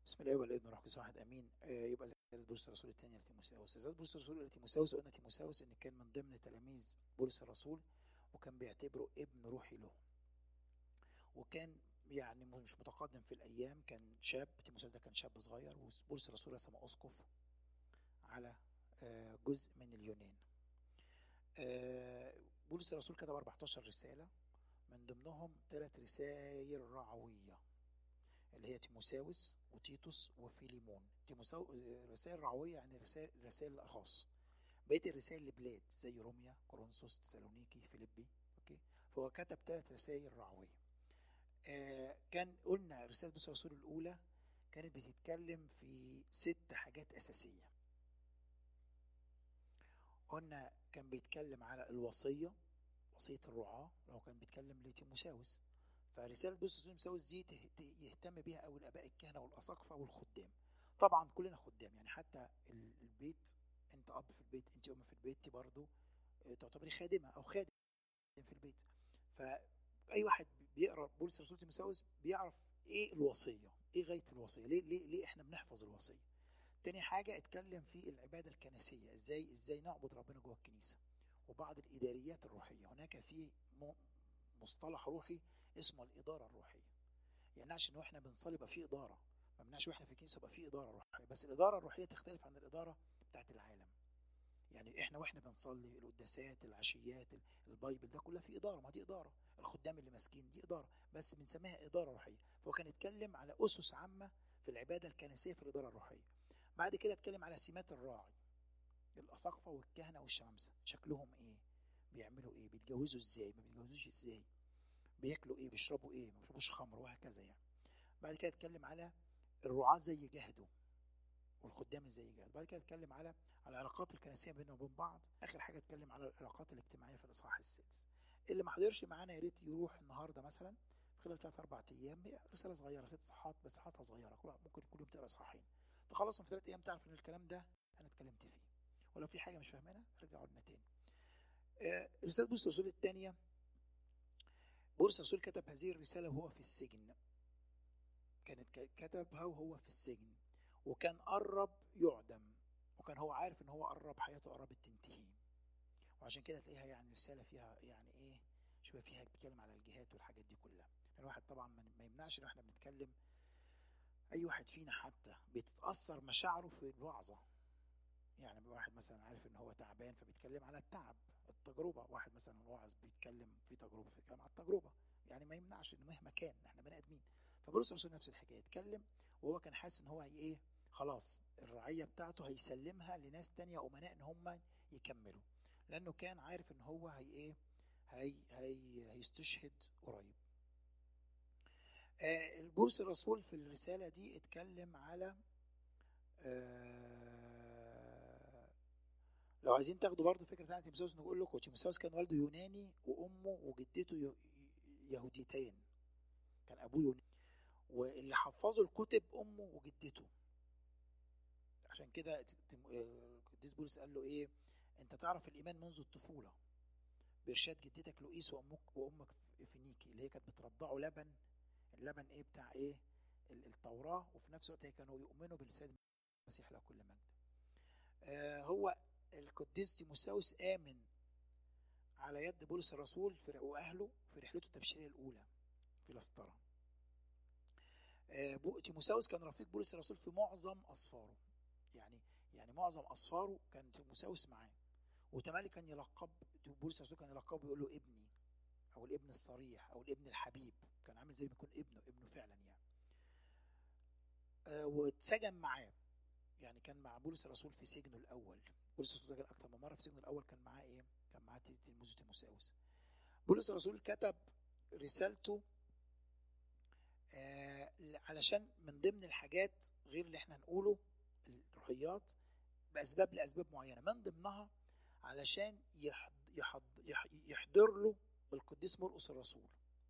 بسم الله والابن والروح القدس واحد امين آه، يبقى زي بولس الرسول الثانيه لتيموساوس رساله بولس الرسول لتيموساوس قلنا تيموساوس ان كان من ضمن تلاميذ بولس الرسول وكان بيعتبره ابن روحي له وكان يعني مش متقدم في الايام كان شاب تيموساوس ده كان شاب صغير وبولس الرسول رسمه اسقف على آه، جزء من اليونان آه، بولس الرسول كتب 14 رساله من ضمنهم ثلاث رسائل رعويه اللي هي تيموساوس وتيتوس وفيليمون تيموساو رسائل رعويه يعني رسائل رسائل الاشخاص بقيه الرسائل لبلاد زي روميا كورنثوس تسالونيكي فيليبي اوكي فهو كتب ثلاث رسائل رعويه آه كان قلنا رساله بولس الرسول الاولى كانت بتتكلم في ست حاجات اساسيه قلنا كان بيتكلم على الوصيه وصيه الرعاه لو كان بيتكلم لتيموساوس فرساله بولس الرسول تيموساوس دي ته- ته- يهتم بيها قوي الاباء الكهنه والاساقفه والخدام طبعا كلنا خدام يعني حتى ال- البيت انت اب في البيت انت ام في البيت برضو آه، تعتبري خادمه او خادم في البيت فاي واحد بيقرا بولس الرسول تيموساوس بيعرف ايه الوصيه ايه غايه الوصيه ليه ليه ليه احنا بنحفظ الوصيه تاني حاجه اتكلم في العباده الكنسيه ازاي ازاي نعبد ربنا جوه الكنيسه وبعض الاداريات الروحيه هناك في م- مصطلح روحي اسمه الاداره الروحيه يعني عشان واحنا بنصلي يبقى في اداره ما مناش واحنا في الكنيسه يبقى في اداره روحيه بس الاداره الروحيه تختلف عن الاداره بتاعت العالم يعني احنا واحنا بنصلي القداسات العشيات البايبل ده كلها في اداره ما دي اداره الخدام اللي ماسكين دي اداره بس بنسميها اداره روحيه فهو كان يتكلم على اسس عامه في العباده الكنسيه في الاداره الروحيه بعد كده اتكلم على سمات الراعي الاساقفه والكهنه والشمامسه شكلهم ايه بيعملوا ايه بيتجوزوا ازاي ما بيتجوزوش ازاي بياكلوا ايه بيشربوا ايه ما بيشربوش خمر وهكذا يعني بعد كده اتكلم على الرعاة ازاي يجاهدوا والخدام ازاي يجاهدوا بعد كده اتكلم على على العلاقات الكنسيه بيننا وبين بعض اخر حاجه اتكلم على العلاقات الاجتماعيه في الاصحاح السادس اللي ما حضرش معانا يا ريت يروح النهارده مثلا في خلال ثلاث اربع ايام هي رساله صغيره ست صفحات بس صفحاتها صغيره كل ممكن كل يوم تقرا صفحين تخلصهم في ثلاث ايام تعرف ان الكلام ده انا اتكلمت فيه ولو في حاجه مش فاهمينها ارجعوا لنا تاني آه، رساله بولس الرسول الثانيه بولس الرسول كتب هذه الرساله وهو في السجن كانت ك- كتبها وهو في السجن وكان قرب يعدم وكان هو عارف ان هو قرب حياته قربت تنتهي وعشان كده تلاقيها يعني رساله فيها يعني ايه شويه فيها بيتكلم على الجهات والحاجات دي كلها الواحد طبعا ما ما يمنعش ان احنا بنتكلم اي واحد فينا حتى بتتاثر مشاعره في الوعظه يعني واحد مثلا عارف ان هو تعبان فبيتكلم على التعب التجربه واحد مثلا واعظ بيتكلم في تجربه فبيتكلم على التجربه يعني ما يمنعش ان مهما كان احنا بني ادمين فبولس الرسول نفس الحكايه اتكلم وهو كان حاسس ان هو هي ايه خلاص الرعيه بتاعته هيسلمها لناس تانية امناء ان هم يكملوا لانه كان عارف ان هو هي ايه هي هي هيستشهد قريب آه بولس الرسول في الرساله دي اتكلم على آه لو عايزين تاخدوا برضو فكره عن تيموساوس نقول لكم تيموساوس كان والده يوناني وامه وجدته يه- يهوديتين كان ابوه يوناني واللي حفظوا الكتب امه وجدته عشان كده تيم- آه، القديس بولس قال له ايه انت تعرف الايمان منذ الطفوله بارشاد جدتك لؤيس وامك وامك فينيكي اللي هي كانت بترضعه لبن اللبن ايه بتاع ايه ال- التوراه وفي نفس الوقت هي كانوا يؤمنوا بالسيد المسيح له كل مجد آه هو القديس تيموساوس امن على يد بولس الرسول في واهله في رحلته التبشيريه الاولى في لسترا آه، بو- تيموساوس كان رفيق بولس الرسول في معظم اسفاره يعني يعني معظم اسفاره كان تيموساوس معاه وتمالي كان يلقب بولس الرسول كان يلقبه يقول له ابني او الابن الصريح او الابن الحبيب كان عامل زي ما يكون ابنه ابنه فعلا يعني آه، واتسجن معاه يعني كان مع بولس الرسول في سجنه الاول بولس الرسول سجن اكتر من مره في سجنه الاول كان معاه ايه كان معاه تلميذه تيموساوس بولس الرسول كتب رسالته آه علشان من ضمن الحاجات غير اللي احنا هنقوله الروحيات باسباب لاسباب معينه من ضمنها علشان يحض يحض يح- يحضر له القديس مرقس الرسول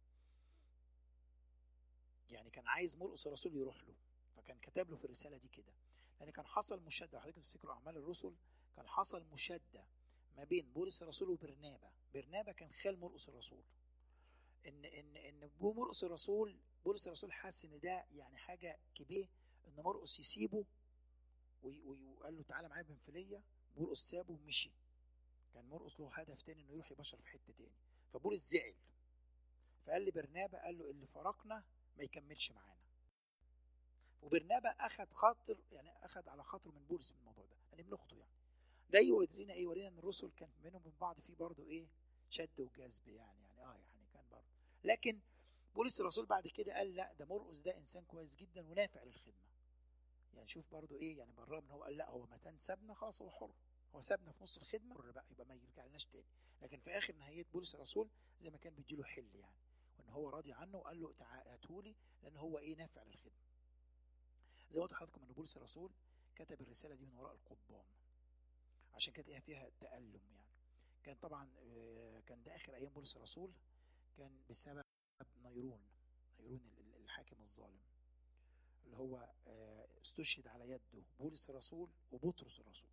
يعني كان عايز مرقس الرسول يروح له فكان كتب له في الرساله دي كده لان كان حصل مشاده حضرتك تفتكروا اعمال الرسل كان حصل مشاده ما بين بولس الرسول وبرنابا برنابا كان خال مرقس الرسول ان ان ان بو مرقس الرسول بولس الرسول حس ان ده يعني حاجه كبيره ان مرقس يسيبه وي- وي- وقال له تعالى معايا بنفليه مرقس سابه ومشي كان مرقس له هدف تاني انه يروح يبشر في حته تاني فبولس زعل فقال لبرنابا قال له اللي فرقنا ما يكملش معانا وبرنابا اخذ خاطر يعني اخذ على خاطره من بولس من الموضوع ده يعني ابن اخته يعني ده يورينا ايه يورينا ان الرسل كان بينهم وبين بعض في برضه ايه شد وجذب يعني يعني اه يعني كان برضه لكن بولس الرسول بعد كده قال لا ده مرقس ده انسان كويس جدا ونافع للخدمه يعني شوف برضه ايه يعني بالرغم ان هو قال لا هو متى سابنا خلاص هو حر هو سابنا في نص الخدمه حر بقى يبقى ما يرجع لناش تاني لكن في اخر نهايه بولس الرسول زي ما كان بيديله حل يعني وان هو راضي عنه وقال له تعالى هاتولي لان هو ايه نافع للخدمه زي ما قلت لحضراتكم ان بولس الرسول كتب الرساله دي من وراء القضبان عشان كده فيها تألم يعني كان طبعا آه، كان ده اخر ايام بولس الرسول كان بسبب نيرون نيرون ال- ال- الحاكم الظالم اللي هو آه، استشهد على يده بولس الرسول وبطرس الرسول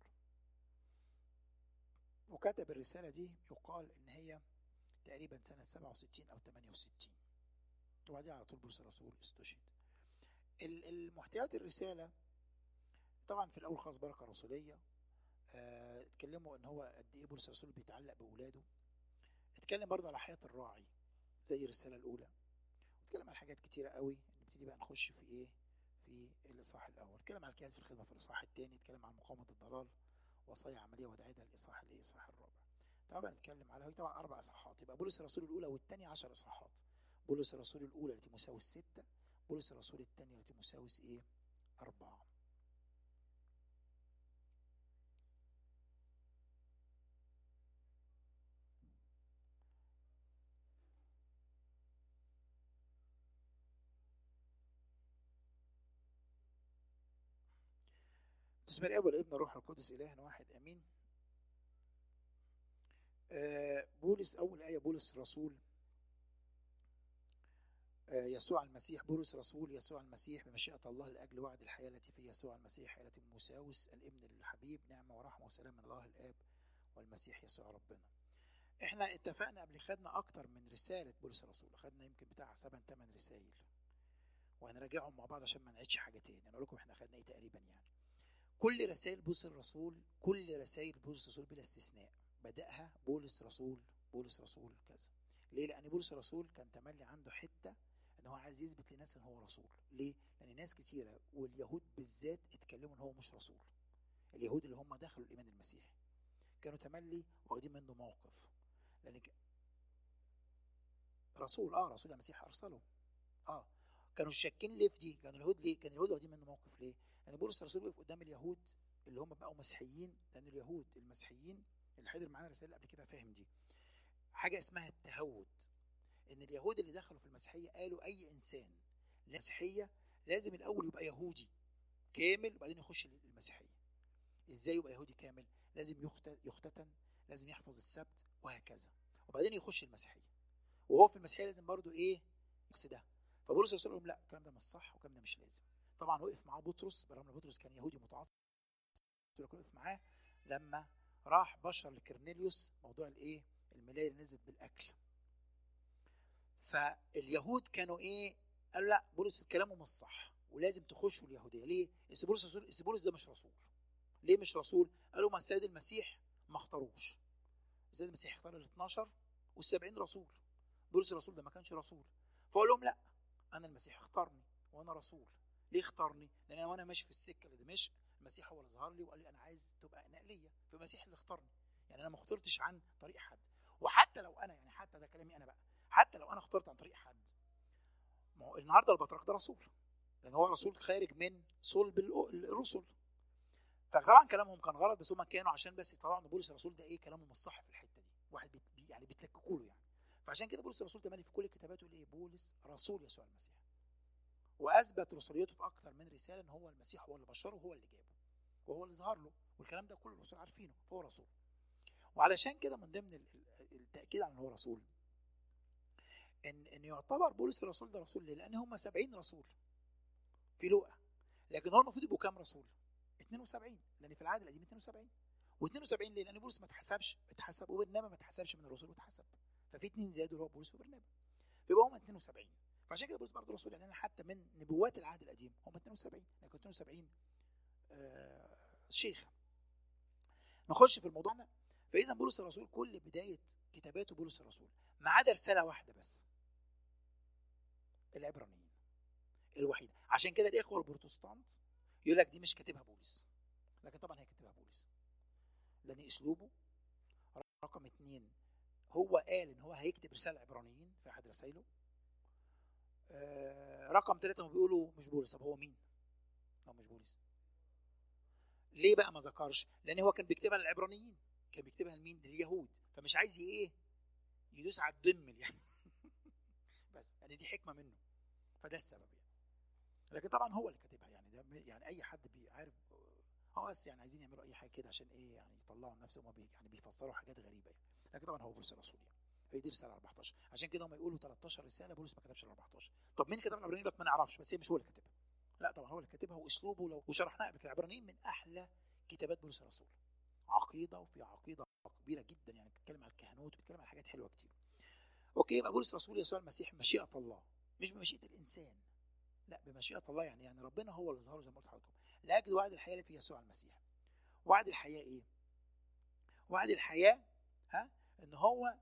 وكتب الرسالة دي يقال إن هي تقريبا سنة 67 أو 68 وبعدين على طول بولس الرسول استشهد ال- المحتويات الرسالة طبعا في الأول خالص بركة رسولية آه، اتكلموا إن هو قد إيه بولس الرسول بيتعلق بأولاده اتكلم برضه على حياة الراعي زي الرسالة الأولى اتكلم على حاجات كتيرة قوي نبتدي بقى نخش في إيه في الإصحاح الأول اتكلم على الكيان في الخدمة في الإصحاح الثاني اتكلم عن مقاومة الضلال وصايا عملية وداعية الإصحاح الإيه الإصحاح الرابع طبعا نتكلم على هي طبعا أربع إصحاحات يبقى بولس الرسول الأولى والثانية عشر إصحاحات بولس الرسول الأولى لتيموساوس ستة بولس الرسول الثانية لتيموساوس إيه أربعة بسم الله والابن والروح القدس إله واحد آمين آه، بولس أول آية بولس الرسول آه، يسوع المسيح بولس رسول يسوع المسيح بمشيئة الله لأجل وعد الحياة التي في يسوع المسيح حياة المساوس الابن الحبيب نعمة ورحمة وسلام من الله الآب والمسيح يسوع ربنا احنا اتفقنا قبل خدنا أكتر من رسالة بولس الرسول خدنا يمكن بتاع سبع ثمان رسائل وهنراجعهم مع بعض عشان ما نعيدش حاجة تاني أنا أقول لكم احنا خدنا إيه تقريبا يعني كل رسائل بولس الرسول كل رسائل بولس الرسول بلا استثناء بدأها بولس رسول بولس رسول كذا ليه؟ لأن بولس الرسول كان تملي عنده حتة إن هو عايز يثبت للناس إن هو رسول، ليه؟ لأن ناس كتيرة واليهود بالذات اتكلموا إن هو مش رسول. اليهود اللي هم دخلوا الإيمان المسيحي كانوا تملي واخدين منه موقف لأن ك... رسول اه رسول المسيح أرسله اه كانوا شاكين ليه في دي؟ كانوا اليهود ليه؟ كان اليهود واخدين منه موقف ليه؟ لأن بولس الرسول وقف قدام اليهود اللي هم بقوا مسيحيين لأن اليهود المسيحيين اللي حضر معانا رسالة قبل كده فاهم دي حاجة اسمها التهود ان اليهود اللي دخلوا في المسيحيه قالوا اي انسان المسيحيه لازم الاول يبقى يهودي كامل وبعدين يخش المسيحيه ازاي يبقى يهودي كامل لازم يخت- يختتن لازم يحفظ السبت وهكذا وبعدين يخش المسيحيه وهو في المسيحيه لازم برضو ايه نفس ده فبولس الرسول قال لهم لا الكلام ده مش صح والكلام ده مش لازم طبعا وقف معاه بطرس برغم ان بطرس كان يهودي متعصب لكن وقف معاه لما راح بشر لكرنيليوس موضوع الايه الملايه اللي نزلت بالاكل فاليهود كانوا ايه قالوا لا بولس كلامه مش صح ولازم تخشوا اليهوديه ليه اس بولس رسول اس بولس ده مش رسول ليه مش رسول قالوا ما السيد المسيح ما اختاروش السيد المسيح اختار ال 12 وال70 رسول بولس الرسول ده ما كانش رسول فقال لهم لا انا المسيح اختارني وانا رسول ليه اختارني لان انا وانا ماشي في السكه لدمشق المسيح هو اللي ظهر لي وقال لي انا عايز تبقى نقليه فالمسيح اللي اختارني يعني انا ما اخترتش عن طريق حد وحتى لو انا يعني حتى ده كلامي انا بقى حتى لو انا اخترت عن طريق حد ما هو النهارده البطريرك ده رسول لان هو رسول خارج من صلب الأ- الرسل فطبعا كلامهم كان غلط بس هم كانوا عشان بس يطلعوا ان بولس الرسول ده ايه كلامه مش صح في الحته دي واحد بيت بي- يعني بيتلككوا له يعني فعشان كده بولس الرسول تملي في كل كتاباته يقول ايه بولس رسول يسوع المسيح واثبت رسوليته في اكثر من رساله ان هو المسيح هو اللي بشره وهو اللي جابه وهو اللي ظهر له والكلام ده كل الرسل عارفينه فهو رسول وعلشان كده من ضمن ال- ال- التاكيد على ان هو رسول ان ان يعتبر بولس الرسول ده رسول ليه؟ لان هم 70 رسول في لوقا لكن هو المفروض يبقوا كام رسول؟ 72 لان في العهد القديم 72 و72 ليه؟ لان بولس ما اتحسبش اتحسب وبرنابا ما اتحسبش من الرسل واتحسب ففي اثنين زادوا اللي هو بولس وبرنابا فيبقى هم 72 فعشان كده بولس برضه رسول يعني انا حتى من نبوات العهد القديم هم 72 لكن 72 آه شيخ نخش في الموضوع ده فاذا بولس الرسول كل بدايه كتاباته بولس الرسول ما عدا رساله واحده بس العبرانيين الوحيده عشان كده الاخوه البروتستانت يقول لك دي مش كاتبها بولس لكن طبعا هي كاتبها بولس لان اسلوبه رقم اتنين هو قال ان هو هيكتب رساله عبرانيين في احد رسائله آه رقم ثلاثة هم بيقولوا مش بولس طب هو مين؟ هو مش بولس ليه بقى ما ذكرش؟ لان هو كان بيكتبها للعبرانيين كان بيكتبها لمين؟ لليهود فمش عايز ايه؟ يدوس على الضمل يعني بس يعني دي حكمه منه فده السبب يعني لكن طبعا هو اللي كاتبها يعني ده يعني اي حد بيعرف هو بس يعني عايزين يعملوا اي حاجه كده عشان ايه يعني يطلعوا نفسهم هم بي يعني بيفسروا حاجات غريبه يعني لكن طبعا هو بولس الرسول يعني هي دي رساله 14 عشان كده هم يقولوا 13 رساله بولس ما كتبش ال 14 طب مين كتب العبرانيين لك ما نعرفش بس هي مش هو اللي كاتبها لا طبعا هو اللي كاتبها واسلوبه لو وشرحناها قبل كده العبرانيين من احلى كتابات بولس الرسول عقيده وفي عقيده كبيره جدا يعني بتتكلم على الكهنوت بتتكلم على حاجات حلوه كتير اوكي يبقى بولس الرسول يسوع المسيح مشيئه الله مش بمشيئه الانسان لا بمشيئه الله يعني يعني ربنا هو اللي ظهره زي ما قلت لحضراتكم لاجل وعد الحياه اللي في يسوع المسيح وعد الحياه ايه وعد الحياه ها ان هو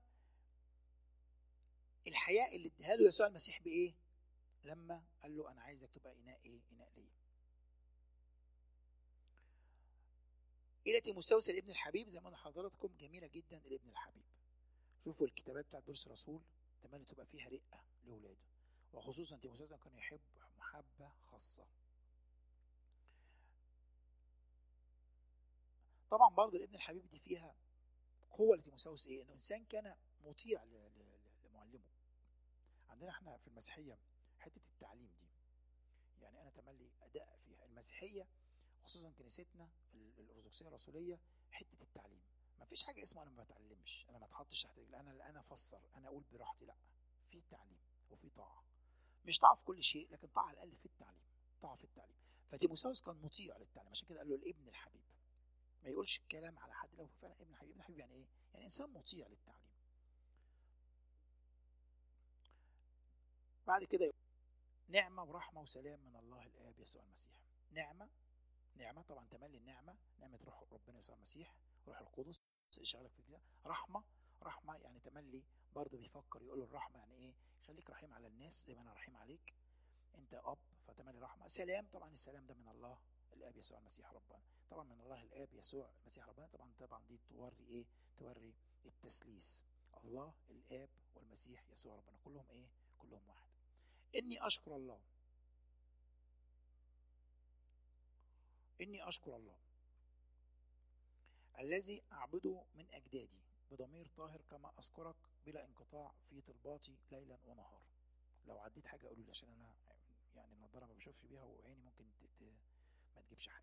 الحياه اللي اديها له يسوع المسيح بايه لما قال له انا عايزك تبقى اناء ايه اناء ليا إلى تيموساوس الابن الحبيب زي ما قلنا حضراتكم جميلة جدا الابن الحبيب شوفوا الكتابات بتاعت بولس الرسول تملي تبقى فيها رقة لأولاده وخصوصا تيموساوس كان يحب محبة خاصة طبعا برضه الابن الحبيب دي فيها قوة لتيموساوس ايه؟ انه انسان كان مطيع لمعلمه عندنا احنا في المسيحية حتة التعليم دي يعني انا تملي اداء فيها المسيحية خصوصا كنيستنا الارثوذكسيه الرسوليه حته التعليم ما فيش حاجه اسمها انا ما بتعلمش انا ما اتحطش تحت رجلي انا انا افسر انا اقول براحتي لا في تعليم وفي طاعه مش طاعه في كل شيء لكن طاعه على الاقل في التعليم طاعه في التعليم فتيموساوس كان مطيع للتعليم عشان كده قال له الابن الحبيب ما يقولش الكلام على حد لو فعلا ابن الحبيب ابن الحبيب يعني ايه يعني انسان مطيع للتعليم بعد كده نعمه ورحمه وسلام من الله الاب يسوع المسيح نعمه نعمة طبعا تملي النعمة نعمة روح ربنا يسوع المسيح روح القدس يشغلك في كده رحمة رحمة يعني تملي برضه بيفكر يقول الرحمة يعني ايه خليك رحيم على الناس زي ما انا رحيم عليك انت اب فتملي رحمة سلام طبعا السلام ده من الله الاب يسوع المسيح ربنا طبعا من الله الاب يسوع المسيح ربنا طبعا طبعا دي توري ايه توري التسليس الله الاب والمسيح يسوع ربنا كلهم ايه كلهم واحد اني اشكر الله إني أشكر الله الذي أعبده من أجدادي بضمير طاهر كما أذكرك بلا انقطاع في طلباتي ليلا ونهارا لو عديت حاجة قولوا لي عشان أنا يعني النضارة ما بشوفش بيها وعيني ممكن تت... ما تجيبش حاجة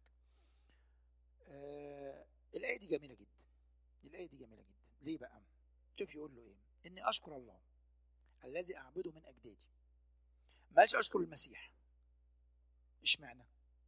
آه الآية دي جميلة جدا الآية دي جميلة جدا ليه بقى شوف يقول له إيه إني أشكر الله الذي أعبده من أجدادي ما قالش أشكر المسيح اشمعنى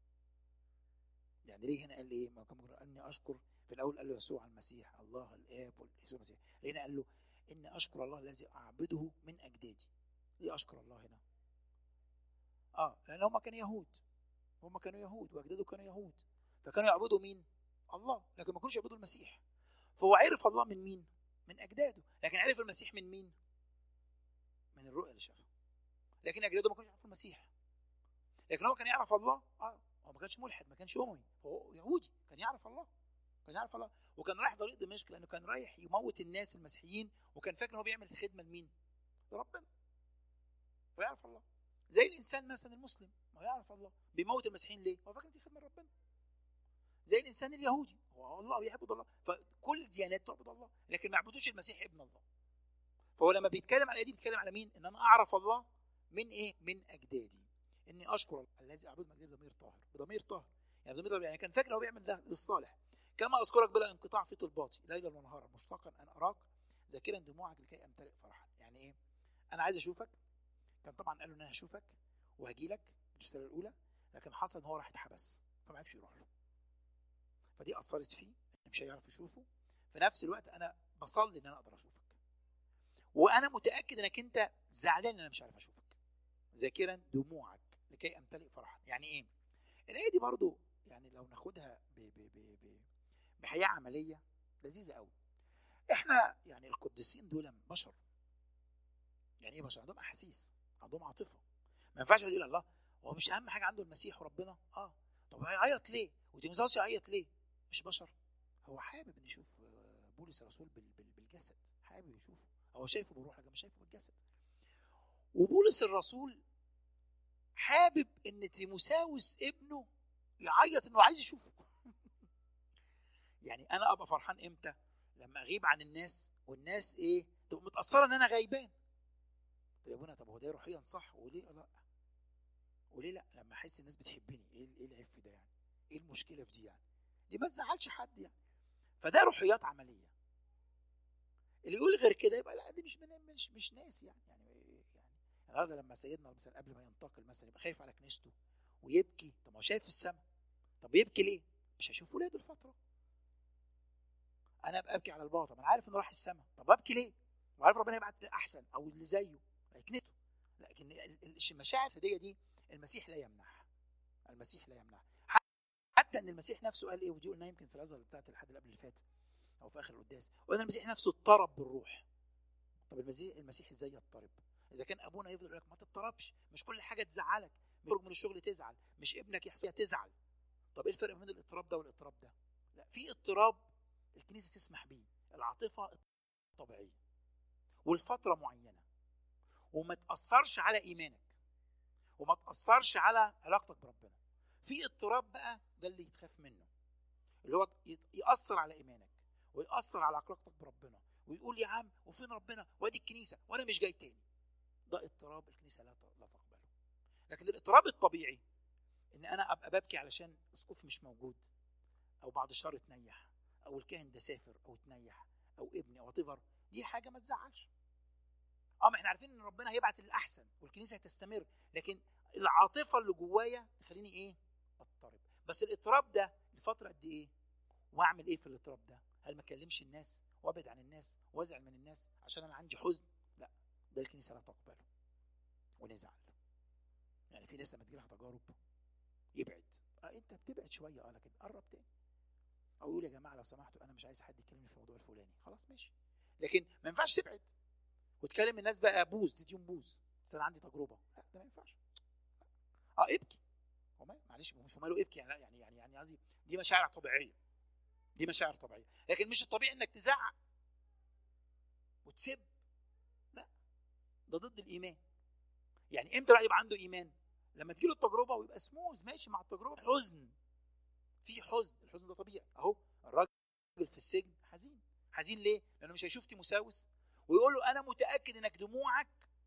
يعني ليه هنا قال ايه؟ ما كان ممكن اني اشكر في الاول قال له يسوع المسيح الله الاب ويسوع المسيح هنا قال له اني اشكر الله الذي اعبده من اجدادي ليه اشكر الله هنا؟ اه لان هم كانوا يهود هم كانوا يهود واجداده كانوا يهود فكانوا يعبدوا مين؟ الله لكن ما كانوش يعبدوا المسيح فهو عرف الله من مين؟ من اجداده لكن عرف المسيح من مين؟ من الرؤيا اللي شافها لكن اجداده ما كانوش يعرفوا المسيح لكن هو كان يعرف الله اه هو ما كانش ملحد ما كانش اموي هو يهودي كان يعرف الله كان يعرف الله وكان رايح طريق دمشق لانه كان رايح يموت الناس المسيحيين وكان فاكر ان هو بيعمل خدمه لمين؟ لربنا ويعرف الله زي الانسان مثلا المسلم ما يعرف الله بيموت المسيحيين ليه؟ هو فاكر دي خدمه لربنا زي الانسان اليهودي هو الله بيعبد الله فكل الديانات تعبد الله لكن ما يعبدوش المسيح ابن الله فهو لما بيتكلم على دي بيتكلم على مين؟ ان انا اعرف الله من ايه؟ من اجدادي اني اشكر الذي اعبد مجد بضمير طاهر بضمير طاهر يعني بضمير طاهر يعني كان فاكر هو بيعمل ده للصالح كما اذكرك بلا انقطاع في طلباتي ليلا ونهارا مشتاقا ان اراك ذاكرا دموعك لكي امتلئ فرحا يعني ايه انا عايز اشوفك كان طبعا قال له ان انا هشوفك وهجي لك في الرساله الاولى لكن حصل ان هو راح اتحبس فما عرفش يروح له فدي اثرت فيه مش هيعرف يشوفه في نفس الوقت انا بصلي ان انا اقدر اشوفك وانا متاكد انك انت زعلان ان انا مش عارف اشوفك ذاكرا دموعك لكي امتلئ فرحا يعني ايه الايه دي برضو يعني لو ناخدها ب ب ب ب بحياه عمليه لذيذه قوي احنا يعني القديسين دول بشر يعني ايه بشر عندهم احاسيس عندهم عاطفه ما ينفعش يقول الله هو مش اهم حاجه عنده المسيح وربنا اه طب هيعيط ليه وتيموثاوس يعيط ليه مش بشر هو حابب ان يشوف بولس الرسول بالجسد حابب يشوفه هو شايفه بالروح لكن مش شايفه بالجسد وبولس الرسول حابب ان تيموساوس ابنه يعيط انه عايز يشوفه يعني انا ابقى فرحان امتى لما اغيب عن الناس والناس ايه تبقى متاثره ان انا غيبان طب يا ابونا طب هو ده روحيا صح وليه لا وليه لا لما احس الناس بتحبني ايه ايه العيب في ده يعني ايه المشكله في دي يعني دي ما تزعلش حد يعني فده روحيات عمليه اللي يقول غير كده يبقى لا دي مش من مش مش ناس يعني يعني يعني النهارده لما سيدنا مثلا قبل ما ينتقل مثلا يبقى خايف على كنيسته ويبكي طب ما هو شايف السماء طب يبكي ليه؟ مش هيشوف ولاده الفتره انا ابقى ابكي على الباطل انا عارف انه راح السماء طب ابكي ليه؟ وعارف ربنا يبعت احسن او اللي زيه هيكنته لكن المشاعر الساديه دي المسيح لا يمنعها المسيح لا يمنعها حتى ان المسيح نفسه قال ايه ودي قلنا يمكن في الازهر بتاعت الحد اللي قبل اللي فات او في اخر القداس قلنا المسيح نفسه اضطرب بالروح طب المسيح المسيح ازاي يضطرب اذا كان ابونا يفضل يقول لك ما تضطربش مش كل حاجه تزعلك مش من الشغل تزعل مش ابنك يحصل تزعل طب ايه الفرق بين الاضطراب ده والاضطراب ده لا في اضطراب الكنيسه تسمح بيه العاطفه الطبيعيه والفتره معينه وما تاثرش على ايمانك وما تاثرش على علاقتك بربنا في اضطراب بقى ده اللي يتخاف منه اللي هو ياثر على ايمانك ويأثر على علاقتك بربنا ويقول يا عم وفين ربنا وادي الكنيسه وانا مش جاي تاني ده اضطراب الكنيسه لا لا تقبله لكن الاضطراب الطبيعي ان انا ابقى ببكي علشان اسقف مش موجود او بعد الشهر تنيح او الكاهن ده سافر او تنيح او ابني او تفر دي حاجه ما تزعلش اه ما احنا عارفين ان ربنا هيبعت الاحسن والكنيسه هتستمر لكن العاطفه اللي جوايا تخليني ايه اضطرب بس الاضطراب ده لفتره قد ايه واعمل ايه في الاضطراب ده هل ما اكلمش الناس وابعد عن الناس وازعل من الناس عشان انا عندي حزن لا ده الكنيسه لا تقبله ونزعل يعني في ناس لما تجي لها تجارب يبعد اه انت بتبعد شويه اه لكن قرب تاني او يقول يا جماعه لو سمحتوا انا مش عايز حد يكلمني في الموضوع الفلاني خلاص ماشي لكن ما ينفعش تبعد وتكلم الناس بقى بوز تديهم بوز بس انا عندي تجربه لا ده ما ينفعش اه ابكي هو معلش مش ماله ابكي يعني يعني يعني يعني قصدي دي مشاعر طبيعيه دي مشاعر طبيعيه لكن مش الطبيعي انك تزعق وتسب لا ده ضد الايمان يعني امتى الواحد يبقى عنده ايمان لما تجيله التجربه ويبقى سموز ماشي مع التجربه حزن في حزن الحزن ده طبيعي اهو الراجل في السجن حزين حزين ليه لانه مش هيشوف تيموساوس ويقول له انا متاكد انك دموعك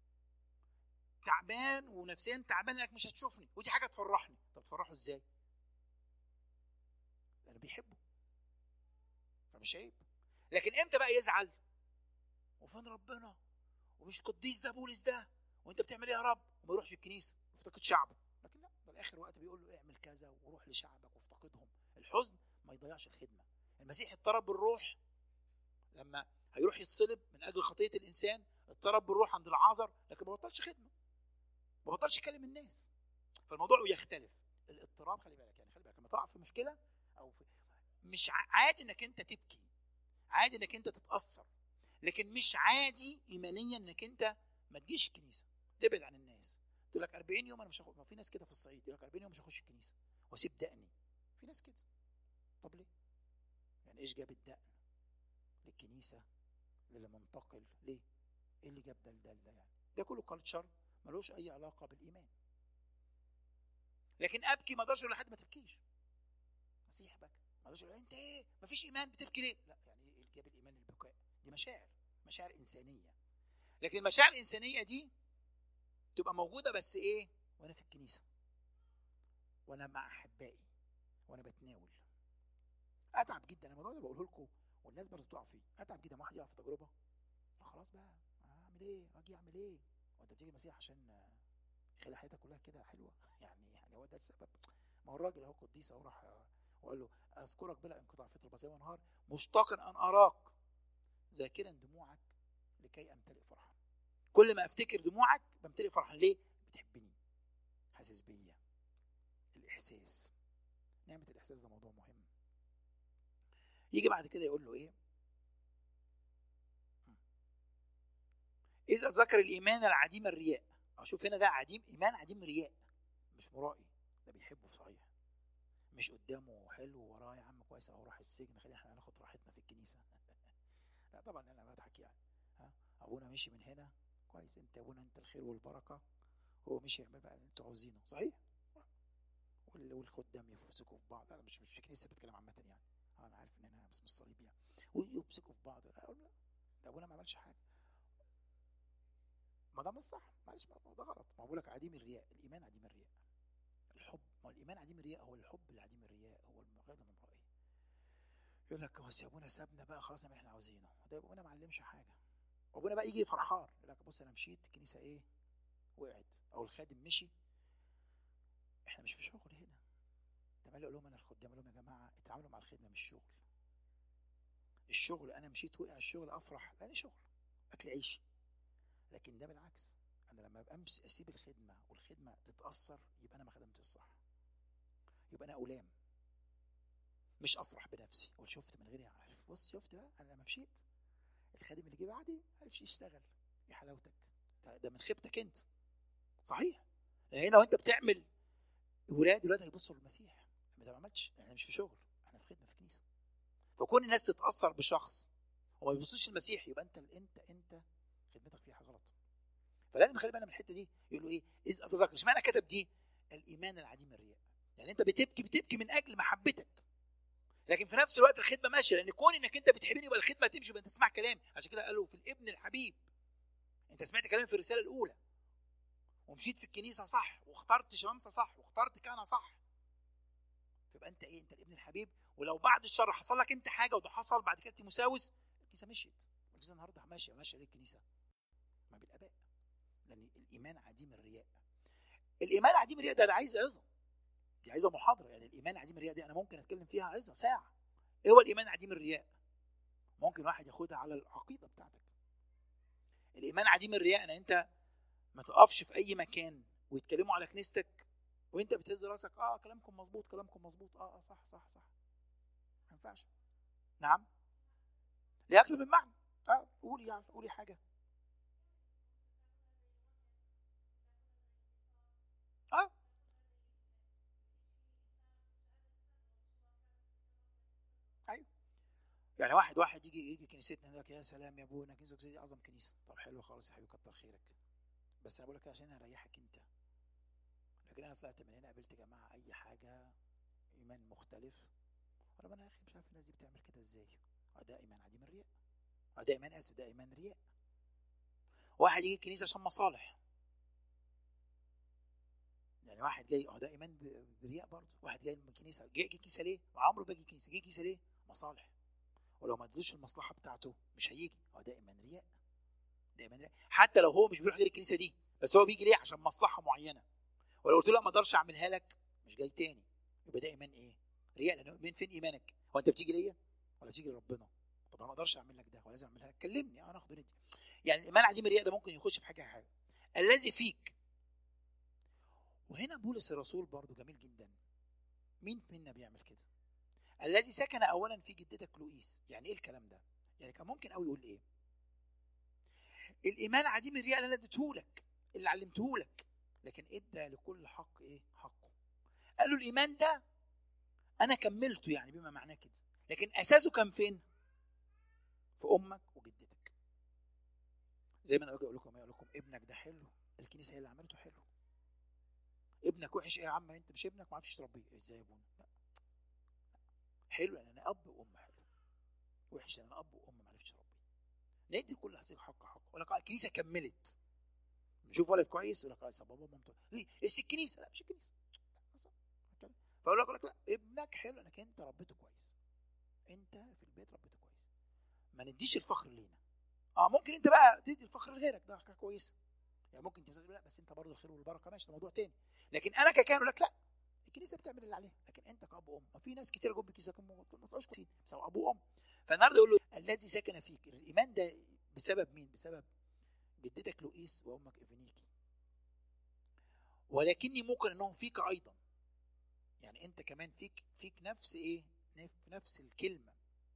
تعبان ونفسيا تعبان انك مش هتشوفني ودي حاجه تفرحني طب تفرحه ازاي لانه بيحبه فمش عيب لكن امتى بقى يزعل وفين ربنا ومش قديس ده بولس ده وانت بتعمل ايه يا رب وما يروحش الكنيسه وافتقد شعبه لكن لا ده الاخر وقت بيقول له اعمل كذا وروح لشعبك وافتقدهم الحزن ما يضيعش الخدمه المسيح اضطرب بالروح لما هيروح يتصلب من اجل خطيه الانسان اضطرب بالروح عند العازر لكن ما بطلش خدمه ما بطلش يكلم الناس فالموضوع يختلف الاضطراب خلي بالك يعني خلي بالك لما تقع في مشكله او في مش عادي انك انت تبكي عادي انك انت تتاثر لكن مش عادي ايمانيا انك انت ما تجيش الكنيسه تبعد عن الناس تقول لك 40 يوم انا مش هخش في ناس كده في الصعيد يقول لك 40 يوم مش هخش الكنيسه واسيب دقني في ناس كده طب ليه؟ يعني ايش جاب الدقن للكنيسه للي منتقل ليه؟ ايه اللي جاب ده لده ده يعني؟ ده كله كلتشر ملوش اي علاقه بالايمان لكن ابكي ما اقدرش اقول لحد ما تبكيش مسيح بكى ما اقدرش اقول انت ايه ما فيش ايمان بتبكي ليه لا يعني ايه جاب الايمان البكاء دي مشاعر مشاعر انسانيه لكن المشاعر الانسانيه دي تبقى موجوده بس ايه وانا في الكنيسه وانا مع احبائي وانا بتناول اتعب جدا الموضوع ده بقوله لكم والناس برضه بتقع فيه اتعب جدا واحد يقع في تجربه خلاص بقى اعمل ايه اجي اعمل ايه وانت بتيجي المسيح عشان يخلي حياتك كلها كده حلوه يعني يعني هو ده السبب ما هو الراجل اهو قديس اهو راح وقال له اذكرك بلا انقطاع في طلبة ونهار مشتاقا ان اراك ذاكرا دموعك لكي امتلئ فرحا كل ما افتكر دموعك بمتلئ فرحا ليه بتحبني حاسس بيا الاحساس نعمه الاحساس ده موضوع مهم يجي بعد كده يقول له ايه اذا ذكر الايمان العديم الرياء اشوف هنا ده عديم ايمان عديم رياء مش مرائي ده بيحبه صحيح مش قدامه حلو وراه يا عم كويس اهو راح السجن خلينا احنا هناخد راحتنا في الكنيسه لا طبعا انا بضحك يعني ها ابونا مشي من هنا كويس انت ابونا انت الخير والبركه هو مشي يعمل بقى اللي انتوا عاوزينه صحيح وال- والخدام يمسكوا في بعض انا مش مش في كنيسه بتكلم عامه يعني آه، انا عارف ان انا باسم الصليب يعني ويمسكوا في بعض لا أقول لا ده ابونا ما عملش حاجه ما ده مش صح معلش ما هو ده غلط ما بقول لك عديم الرياء الايمان عديم الرياء الحب ما هو الايمان عديم الرياء هو الحب اللي عديم الرياء هو غير من رأيه يقول لك بس يا ابونا سابنا بقى خلاص نعمل اللي احنا عاوزينه ده يبقى ابونا ما علمش حاجه وابونا بقى يجي فرحان يقول لك بص انا مشيت الكنيسه ايه وقعت او الخادم مشي احنا مش في شغل هنا تمام اقول لهم انا الخدام اقول لهم يا جماعه اتعاملوا مع الخدمه مش شغل الشغل انا مشيت وقع الشغل افرح لان شغل اكل عيشي لكن ده بالعكس انا لما ابقى أمس اسيب الخدمه والخدمه تتاثر يبقى انا ما خدمتش الصح يبقى انا الام مش افرح بنفسي اقول شفت من غيري عارف بص شفت بقى انا لما مشيت الخادم اللي جه بعدي ما عرفش يشتغل يا حلاوتك ده, ده من خيبتك انت صحيح لان هنا وانت بتعمل ولاد ولاد هيبصوا للمسيح ما ده ما عملتش احنا مش في شغل احنا في خدمه في كنيسه فكون الناس تتاثر بشخص وما يبصوش المسيح يبقى انت انت انت خدمتك فيها حاجه غلط فلازم نخلي بالنا من الحته دي يقولوا ايه اذ اتذكر اشمعنى كتب دي الايمان العديم الرياء يعني انت بتبكي بتبكي من اجل محبتك لكن في نفس الوقت الخدمه ماشيه لان كون انك انت بتحبني يبقى الخدمه تمشي يبقى انت تسمع كلامي عشان كده قالوا في الابن الحبيب انت سمعت كلامي في الرساله الاولى ومشيت في الكنيسه صح واخترت شمامسه صح واخترت كهنه صح يبقى انت ايه انت الابن الحبيب ولو بعد الشر حصل لك انت حاجه وده حصل بعد كده مساوس الكنيسه مشيت الكنيسه النهارده ماشيه ماشيه ليه الكنيسه ما بالاباء لان الايمان عديم الرياء الايمان عديم الرياء ده, ده عايز عظه دي عايزه محاضره يعني الايمان عديم الرياء دي انا ممكن اتكلم فيها عظه ساعه ايه هو الايمان عديم الرياء ممكن واحد ياخدها على العقيده بتاعتك الايمان عديم الرياء ان انت ما تقفش في اي مكان ويتكلموا على كنيستك وانت بتهز راسك اه كلامكم مظبوط كلامكم مظبوط اه اه صح صح صح ما ينفعش نعم ليه اكتر من معنى اه قولي يعني قولي حاجه اه ايوه يعني واحد واحد يجي يجي كنيستنا يقول لك يا سلام يا ابونا كنيستك دي اعظم كنيسه طب حلو خالص يا حبيبي كتر خيرك بس انا بقول لك عشان اريحك انت لكن انا طلعت من هنا قابلت جماعه اي حاجه ايمان مختلف وانا انا يا اخي مش عارف الناس دي بتعمل كده ازاي آه ده ايمان عديم الرياء آه ده ايمان اسف ده ايمان رياء واحد يجي الكنيسه عشان مصالح يعني واحد جاي اه ده ايمان ب- برياء برضه واحد جاي من الكنيسه جاي جاي الكنيسه ليه؟ عمره بيجي الكنيسه جاي الكنيسه ليه؟ مصالح ولو ما ادلوش المصلحه بتاعته مش هيجي اه ده ايمان رياء ده ايمان رياء حتى لو هو مش بيروح غير الكنيسه دي بس هو بيجي ليه عشان مصلحه معينه ولو قلت له لا ما اقدرش اعملها لك مش جاي تاني يبقى ده ايمان ايه؟ رياء لان من فين ايمانك؟ هو انت بتيجي ليا ولا بتيجي لربنا؟ طب انا ما اقدرش اعمل لك ده ولازم اعملها لك كلمني انا اخد ندي يعني الايمان عديم الرياء ده ممكن يخش في حاجه حاجه الذي فيك وهنا بولس الرسول برضو جميل جدا مين منا بيعمل كده الذي سكن اولا في جدتك لوئيس يعني ايه الكلام ده يعني كان ممكن قوي يقول ايه الايمان عديم الرياء اللي انا اديتهولك اللي علمتهولك لكن ادى لكل حق ايه حقه قال له الايمان ده انا كملته يعني بما معناه كده لكن اساسه كان فين في امك وجدتك زي ما انا باجي اقول لكم اقول لكم ابنك ده حلو الكنيسه هي اللي عملته حلو ابنك وحش ايه يا عم انت مش ابنك ما عرفتش تربيه ازاي يا ابونا لا حلو لان انا اب وام حلو وحش لان انا اب وام ما عرفتش اربيه ندي لكل هذه حق حق يقول لك آه الكنيسه كملت نشوف ولد كويس يقول لك اه بابا مامته ايه بس الكنيسه لا مش الكنيسه فاقول لك أقول لك لا ابنك حلو انك انت ربيته كويس انت في البيت ربيته كويس ما نديش الفخر لينا اه ممكن انت بقى تدي الفخر لغيرك ده حاجه كويسه يعني ممكن تقول لا بس انت برضه الخير والبركه ماشي ده موضوع تاني لكن انا ككاهن اقول لك لا الكنيسه بتعمل اللي عليها لكن انت كاب وام ما في ناس كتير جم الكنيسه ما طلعوش كويسين سواء ابو وام فالنهارده يقول له الذي سكن فيك الايمان ده بسبب مين؟ بسبب جدتك لوئيس وامك افنيكي ولكني ممكن انهم فيك ايضا يعني انت كمان فيك فيك نفس ايه نف- نفس الكلمه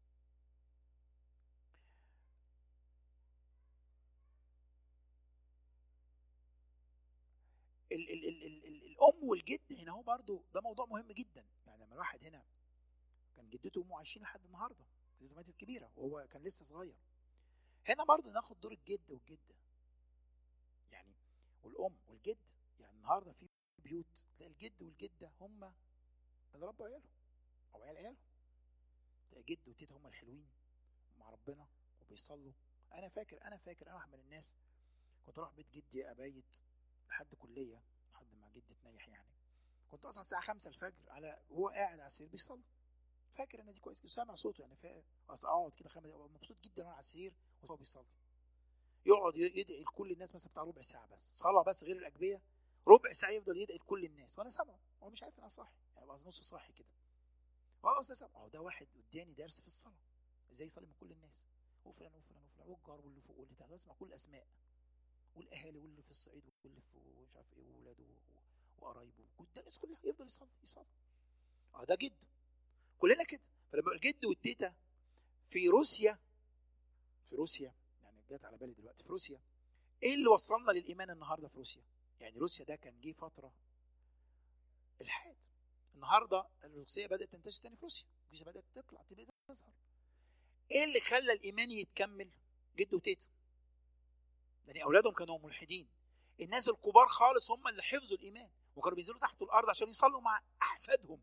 ال ال ال ال ال الام والجد هنا هو برضو ده موضوع مهم جدا يعني لما الواحد هنا كان جدته وامه عايشين لحد النهارده جدته ماتت كبيره وهو كان لسه صغير هنا برضو ناخد دور الجد والجده يعني والام والجد يعني النهارده في بيوت تلاقي الجد والجده هم اللي ربوا عيالهم او عيال عيالهم تلاقي جد وتيتا هم الحلوين مع ربنا وبيصلوا انا فاكر انا فاكر انا واحد من الناس كنت اروح بيت جدي ابيت لحد كليه لحد ما جدي تنيح يعني كنت اصلا الساعه 5 الفجر على وهو قاعد على السرير بيصلي فاكر انا دي كويس سامع صوته يعني فا اصل اقعد كده خمس دقايق، مبسوط جدا وانا على السرير وهو بيصلي يقعد ي- يدعي لكل الناس مثلا بتاع ربع ساعه بس صلاه بس غير الاجبيه ربع ساعه يفضل يدعي لكل الناس وانا سامعه هو مش عارف ان انا صاحي يعني بقى نص صاحي كده هو بس سامعه اهو ده واحد اداني درس في الصلاه ازاي يصلي من كل الناس وفلان وفلان وفلان والجار واللي فوق واللي تحت بسمع كل الاسماء والاهالي واللي في الصعيد واللي في مش عارف ايه واولاده و- وقرايبه كل ده الناس كلها يفضل يصلي يصلي اه ده جد كلنا كده فلما الجد والتيتا في روسيا في روسيا يعني جت على بالي دلوقتي في روسيا ايه اللي وصلنا للايمان النهارده في روسيا يعني روسيا ده كان جه فتره الحاد النهارده الروسيه بدات تنتشر تاني في روسيا الكنيسه بدات تطلع تبدا تظهر ايه اللي خلى الايمان يتكمل جد وتيتا لان اولادهم كانوا ملحدين الناس الكبار خالص هم اللي حفظوا الايمان وكانوا بينزلوا تحت الارض عشان يصلوا مع احفادهم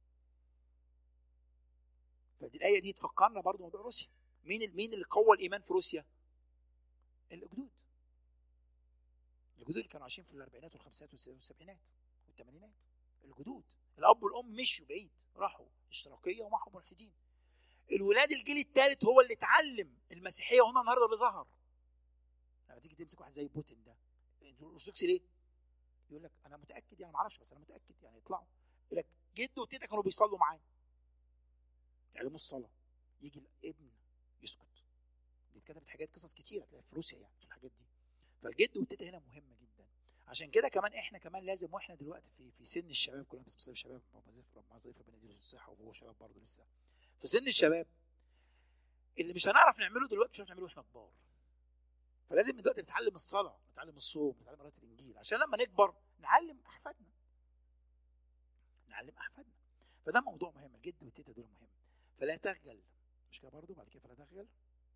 فدي الايه دي تفكرنا برضو موضوع روسيا مين ال- مين اللي قوى الايمان في روسيا الجدود الجدود اللي كانوا عايشين في الاربعينات والخمسينات والس- والسبعينات والثمانينات الجدود الاب والام مشوا بعيد راحوا اشتراكيه ومعهم ملحدين الولاد الجيل الثالث هو اللي اتعلم المسيحيه وهنا النهارده اللي ظهر لما تيجي تمسك واحد زي بوتين ده انتوا الارثوذكسي ليه؟ يقول لك انا متاكد يعني ما اعرفش بس انا متاكد يعني يطلعوا يقول لك جده وتيتا كانوا بيصلوا معايا يعلموا الصلاه يجي الابن يسكت دي اتكتبت حاجات قصص كتير هتلاقيها في روسيا يعني في الحاجات دي فالجد والتيتا هنا مهمه جدا عشان كده كمان احنا كمان لازم واحنا دلوقتي في في سن الشباب كلنا بس بنصيف شباب وظيفه ربنا ظريف ربنا يديله الصحه وهو شباب برضه لسه في سن الشباب اللي مش هنعرف نعمله دلوقتي مش هنعرف نعمله واحنا كبار فلازم من دلوقتي نتعلم الصلاه نتعلم الصوم نتعلم قراءه الانجيل عشان لما نكبر نعلم احفادنا نعلم احفادنا فده موضوع مهم الجد والتيتا دول مهم فلا تخجل مش كده برضه بعد كده فلا تخجل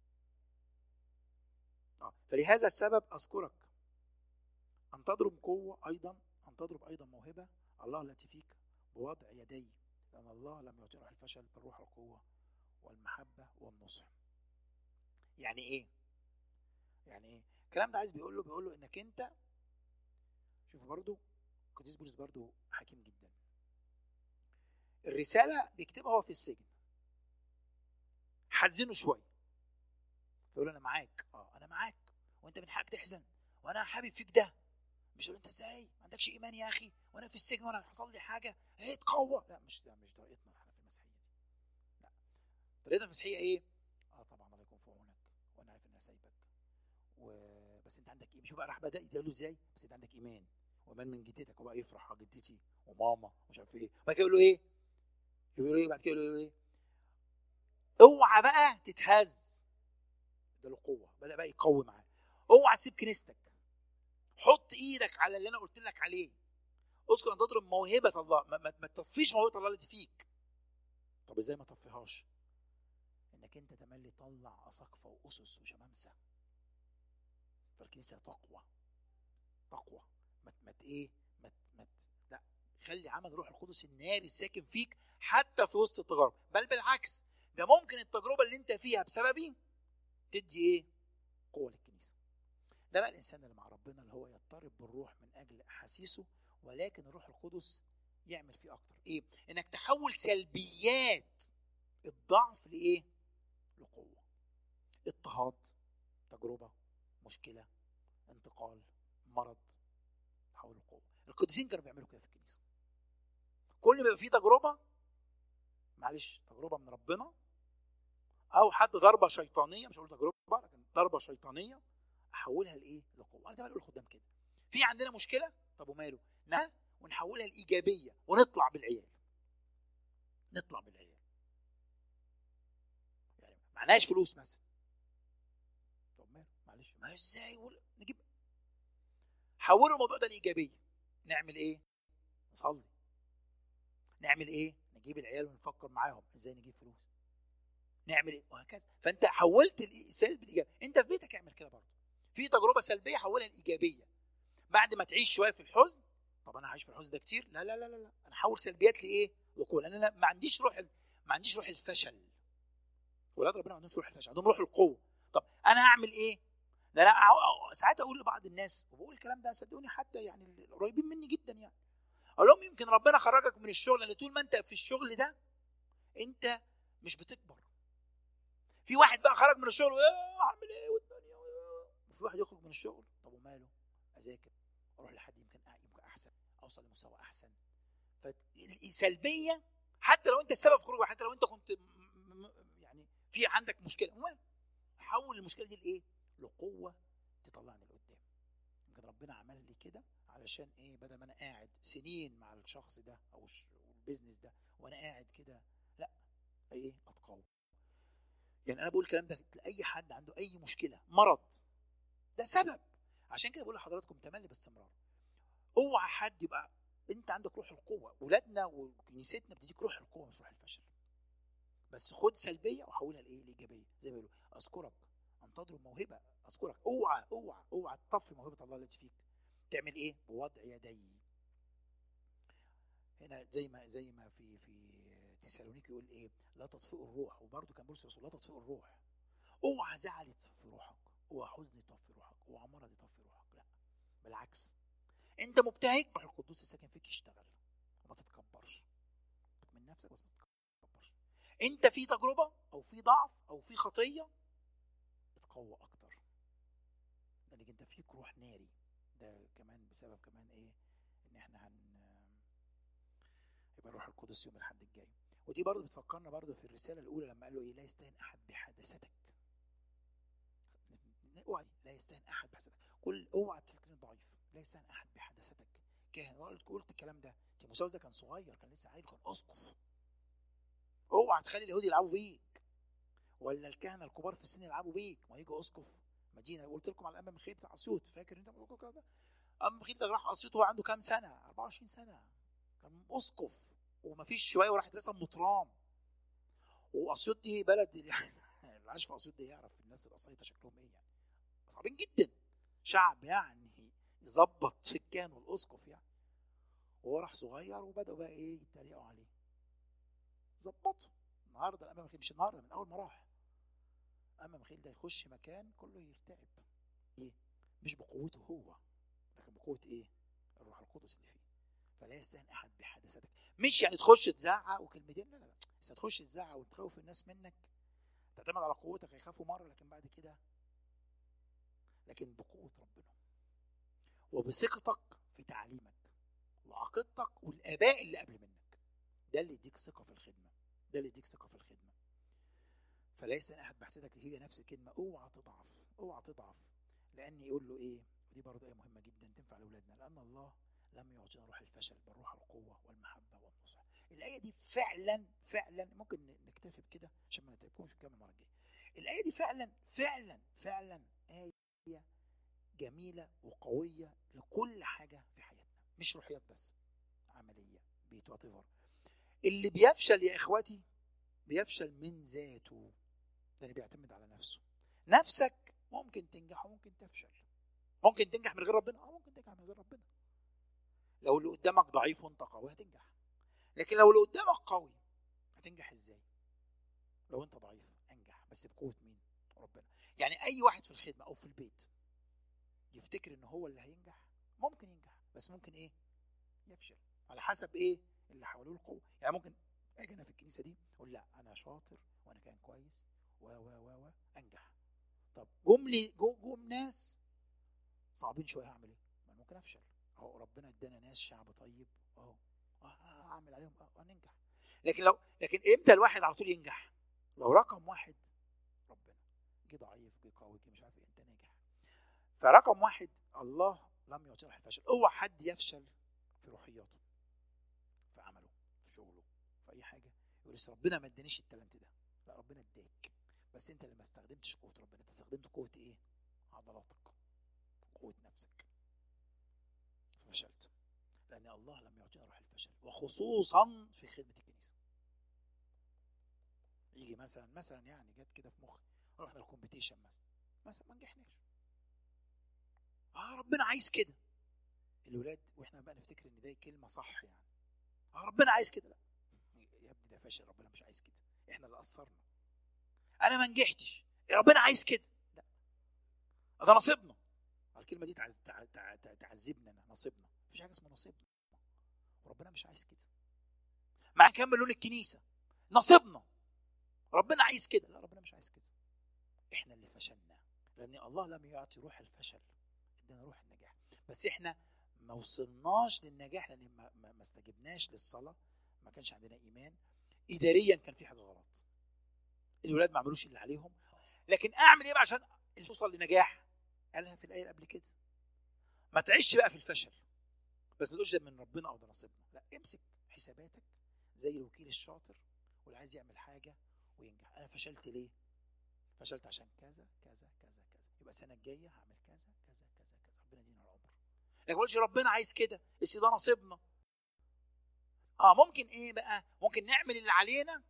اه فلهذا السبب اذكرك ان تضرب قوه ايضا ان تضرب ايضا موهبه الله التي فيك بوضع يدي لان الله لم يعطي روح الفشل بل روح القوه والمحبه والنصح يعني ايه يعني ايه الكلام ده عايز بيقول له بيقول له انك انت شوف برضو قديس بولس برضو حكيم جدا الرساله بيكتبها هو في السجن حزنه شويه فيقول له انا معاك اه انا معاك وانت من حقك تحزن وانا حابب فيك ده مش يقول له انت ازاي ما عندكش ايمان يا اخي وانا في السجن وانا حصل لي حاجه ايه تقوى لا مش ده مش طريقتنا احنا في المسيحيه دي لا طريقتنا في المسيحيه ايه اه طبعا الله يكون في عونك وانا عارف ان انا سايبك و... بس انت عندك ايه شوف بقى راح بدا يديله ازاي بس انت عندك ايمان وايمان من جدتك وبقى يفرح على جدتي وماما ومش عارف ايه بعد كده يقول له ايه يقول له ايه بعد كده يقول له ايه اوعى بقى تتهز ده له قوه بدا بقى يقوي معاه اوعى تسيب كنيستك حط ايدك على اللي انا قلت لك عليه اذكر ان تضرب موهبه الله ما, ما, ما تطفيش موهبه الله اللي فيك طب ازاي ما تطفيهاش انك انت تملي طلع اساقفه واسس وشمامسه فالكنيسه تقوى تقوى ما ما ايه ما ما لا خلي عمل روح القدس الناري الساكن فيك حتى في وسط التجارب بل بالعكس ده ممكن التجربه اللي انت فيها بسببي تدي ايه قوه للكنيسه ده بقى الانسان اللي مع ربنا اللي هو يضطرب بالروح من اجل احاسيسه ولكن الروح القدس يعمل فيه اكتر ايه انك تحول سلبيات الضعف لايه لقوه اضطهاد تجربه مشكله انتقال مرض تحول لقوه القديسين كانوا بيعملوا كده في الكنيسه كل ما يبقى فيه تجربه معلش تجربه من ربنا او حد ضربه شيطانيه مش هقول تجربه لكن ضربه شيطانيه احولها لايه لقوه انا دايما اقول الخدام كده في عندنا مشكله طب وماله نا- ونحولها لايجابيه ونطلع بالعيال نطلع بالعيال يعني معناش فلوس مثلا طب ماله معلش ما ازاي ولا نجيب حولوا الموضوع ده لايجابيه نعمل ايه نصلي نعمل ايه نجيب العيال ونفكر معاهم ازاي نجيب فلوس نعمل ايه وهكذا فانت حولت السلب الايجابي انت في بيتك اعمل كده برضه في تجربه سلبيه حولها لايجابيه بعد ما تعيش شويه في الحزن طب انا عايش في الحزن ده كتير لا لا لا لا, لا. انا احول سلبيات لايه لقوه لان انا ما عنديش روح ال- ما عنديش روح الفشل ولاد ربنا ما عندهمش روح الفشل عندهم روح القوه طب انا هعمل ايه ده انا أع- ساعات اقول لبعض الناس وبقول الكلام ده صدقوني حتى يعني القريبين مني جدا يعني اقول لهم يمكن ربنا خرجك من الشغل لان طول ما انت في الشغل ده انت مش بتكبر في واحد بقى خرج من الشغل ايه اعمل ايه والدنيا وفي واحد يخرج من الشغل طب وماله اذاكر اروح لحد يمكن أع- يمكن احسن اوصل لمستوى احسن فالسلبيه حتى لو انت السبب في خروج حتى لو انت كنت م- م- يعني في عندك مشكله وماله حول المشكله دي لايه لقوه تطلعني لقدام يمكن ربنا عمل لي كده علشان ايه بدل ما انا قاعد سنين مع الشخص ده او الش- البيزنس ده وانا قاعد كده لا ايه اتقوى يعني انا بقول الكلام ده لاي حد عنده اي مشكله مرض ده سبب عشان كده بقول لحضراتكم تملي باستمرار اوعى حد يبقى انت عندك روح القوه ولادنا وكنيستنا بتديك روح القوه مش روح الفشل بس خد سلبيه وحولها لايه لايجابيه زي ما بيقولوا اذكرك ان تضرب موهبه اذكرك اوعى اوعى اوعى تطفي موهبه الله التي فيك تعمل ايه بوضع يدي هنا زي ما زي ما في في تسالونيك يقول ايه لا تطفئوا الروح وبرده كان بولس الرسول لا تطفئوا الروح اوعى زعل يطفي روحك اوعى حزن يطفي روحك اوعى مرض يطفي روحك لا بالعكس انت مبتهج روح القدوس الساكن فيك يشتغل وما تتكبرش من نفسك بس ما تتكبرش انت في تجربه او في ضعف او في خطيه اتقوى اكتر لانك انت فيك روح ناري ده كمان بسبب كمان ايه ان احنا هن يبقى الروح القدس يوم الاحد الجاي ودي برضه بتفكرنا برضه في الرساله الاولى لما قال له ايه لا يستهن احد بحدثتك اوعى لا يستهن احد بحدثتك كل اوعى تفكرني ضعيف لا يستهن احد بحدثتك كاهن قلت قلت الكلام ده تيموساوس ده كان صغير كان لسه عيل كان اسقف اوعى تخلي اليهود يلعبوا بيك ولا الكهنه الكبار في السن يلعبوا بيك ما يجي اسقف مدينه قلت لكم على الامام مخيل بتاع اسيوط فاكر انت كده ام مخيل ده راح اسيوط وهو عنده كام سنه 24 سنه كان اسقف ومفيش شويه وراح يترسم مطران واسيوط دي بلد يعني اللي عايش في اسيوط ده يعرف الناس الاسيوطه شكلهم ايه يعني صعبين جدا شعب يعني يظبط سكان والاسقف يعني وهو راح صغير وبداوا بقى ايه يتريقوا عليه ظبطوا النهارده الامام مخيل مش النهارده من اول ما راح امام مخيل ده يخش مكان كله يرتعب ايه مش بقوته هو لكن بقوه ايه الروح القدس اللي فيه فلا يستهن احد بحدثتك مش يعني تخش تزعق وكلمتين لا لا لا بس هتخش تزعق وتخوف الناس منك تعتمد على قوتك هيخافوا مره لكن بعد كده لكن بقوه ربنا وبثقتك في تعليمك وعقيدتك والاباء اللي قبل منك ده اللي يديك ثقه في الخدمه ده اللي يديك ثقه في الخدمه فليس احد بحثتك هي نفس الكلمه اوعى تضعف اوعى تضعف لان يقول له ايه ودي برضه ايه مهمه جدا تنفع لاولادنا لان الله لم يعطينا روح الفشل بل روح القوه والمحبه والنصح الايه دي فعلا فعلا ممكن نكتفي بكده عشان ما نتعبكمش نكمل المره الجايه الايه دي فعلا فعلا فعلا ايه جميله وقويه لكل حاجه في حياتنا مش روحيات بس عمليه بيت واتيفر اللي بيفشل يا اخواتي بيفشل من ذاته ده اللي بيعتمد على نفسه نفسك ممكن تنجح وممكن تفشل ممكن تنجح من غير ربنا اه ممكن تنجح من غير ربنا لو اللي قدامك ضعيف وانت قوي هتنجح لكن لو اللي قدامك قوي هتنجح ازاي لو انت ضعيف انجح بس بقوه مين ربنا يعني اي واحد في الخدمه او في البيت يفتكر ان هو اللي هينجح ممكن ينجح بس ممكن ايه يفشل على حسب ايه اللي حواليه القوه يعني ممكن اجي انا في الكنيسه دي اقول لا انا شاطر وانا كان كويس و و و و انجح طب جم لي جم ناس صعبين شويه هعمل ايه؟ ما ممكن افشل اهو ربنا ادانا ناس شعب طيب اهو اعمل عليهم اه ننجح لكن لو لكن امتى الواحد على طول ينجح؟ لو رقم واحد ربنا جه ضعيف جه قوي جه مش عارف ايه انت ناجح فرقم واحد الله لم يعطينا الفشل اوعى حد يفشل في في روحياته في عمله في شغله في اي حاجه يقول لسه ربنا ما ادانيش التالنت ده لا ربنا اداك بس انت اللي ما استخدمتش قوه ربنا انت استخدمت قوه ايه عضلاتك قوه نفسك فشلت لان الله لم يعطينا روح الفشل وخصوصا في خدمه الكنيسه يجي مثلا مثلا يعني جت كده في مخي رحنا الكومبيتيشن مثلا مثلا ما نجحناش اه ربنا عايز كده الولاد واحنا بقى نفتكر ان ده كلمه صح يعني اه ربنا عايز كده لا يا ابني ده فاشل ربنا مش عايز كده احنا اللي قصرنا انا ما نجحتش يا ربنا عايز كده لا ده نصيبنا الكلمه دي تعز... تع... تع... تع... تعذبنا انا نصيبنا مفيش حاجه اسمها نصيبنا وربنا مش عايز كده مع كمل لون الكنيسه نصيبنا ربنا عايز كده لا ربنا مش عايز كده احنا اللي فشلنا لان الله لم يعطي روح الفشل ادانا روح النجاح بس احنا ما وصلناش للنجاح لان ما, ما, ما استجبناش للصلاه ما كانش عندنا ايمان اداريا كان في حاجه غلط الولاد ما عملوش اللي عليهم لكن اعمل ايه بقى عشان توصل لنجاح قالها في الايه اللي قبل كده ما تعيش بقى في الفشل بس ما تقولش ده من ربنا او ده نصيبنا لا امسك حساباتك زي الوكيل الشاطر واللي عايز يعمل حاجه وينجح انا فشلت ليه فشلت عشان كذا كذا كذا كذا يبقى السنه الجايه هعمل كذا كذا كذا كذا ربنا يدينا العمر لكن ما تقولش ربنا عايز كده بس ده نصيبنا اه ممكن ايه بقى ممكن نعمل اللي علينا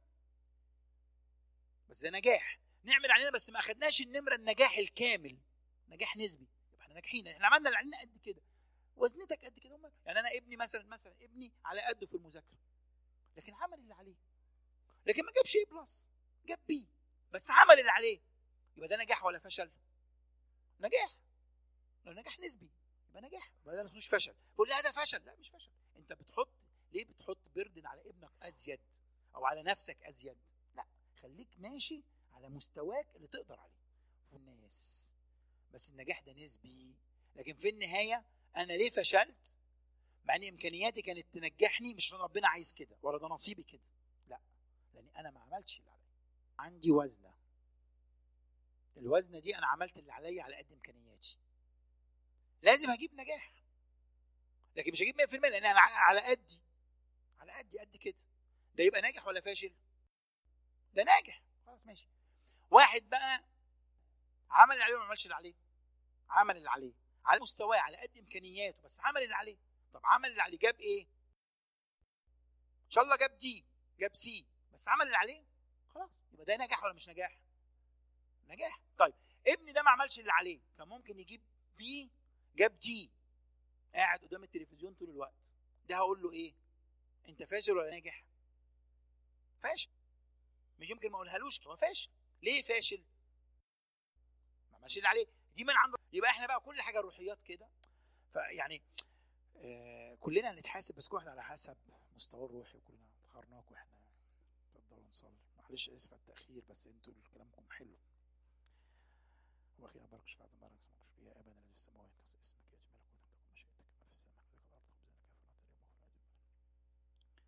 بس ده نجاح نعمل علينا بس ما اخدناش النمره النجاح الكامل نجاح نسبي يبقى احنا ناجحين احنا عملنا اللي علينا قد كده وزنتك قد كده هم يعني انا ابني مثلا مثلا ابني على قده في المذاكره لكن عمل اللي عليه لكن ما جابش ايه بلس جاب بي بس عمل اللي عليه يبقى ده نجاح ولا فشل نجاح لو نجاح نسبي يبقى نجاح يبقى ده مش فشل تقول لا ده فشل لا مش فشل انت بتحط ليه بتحط بردن على ابنك ازيد او على نفسك ازيد لا خليك ماشي على مستواك اللي تقدر عليه الناس بس النجاح ده نسبي لكن في النهايه انا ليه فشلت مع ان امكانياتي كانت تنجحني مش عشان ربنا عايز كده ولا ده نصيبي كده لا لاني انا ما عملتش اللي عليا عندي وزنه الوزنه دي انا عملت اللي عليا على قد امكانياتي لازم هجيب نجاح لكن مش هجيب 100% لان انا على قدي على قدي قد كده ده يبقى ناجح ولا فاشل ده ناجح خلاص ماشي واحد بقى عمل اللي عليه وما عملش اللي عليه عمل اللي عليه على مستواه على قد امكانياته بس عمل اللي عليه طب عمل اللي عليه جاب ايه ان شاء الله جاب دي جاب سي بس عمل اللي عليه خلاص يبقى ده نجاح ولا مش نجاح نجاح طيب ابني ده ما عملش اللي عليه كان ممكن يجيب بي جاب دي قاعد قدام التلفزيون طول الوقت ده هقول له ايه انت فاشل ولا ناجح فاشل مش يمكن ما اقولهالوش هو فاشل ليه فاشل ما عملش اللي عليه دي من عند يبقى احنا بقى كل حاجه روحيات كده فيعني آه كلنا هنتحاسب بس كل واحد على حسب مستواه الروحي وكلنا اخرناك واحنا اتفضلوا نصلي معلش اسف على التاخير بس انتوا كلامكم حلو واخي ابارك شفاعة بارك اسمك يا ابانا الذي في السماوات اسمك ياتي ملكوتك تكن مشيئتك كما في السماء كذلك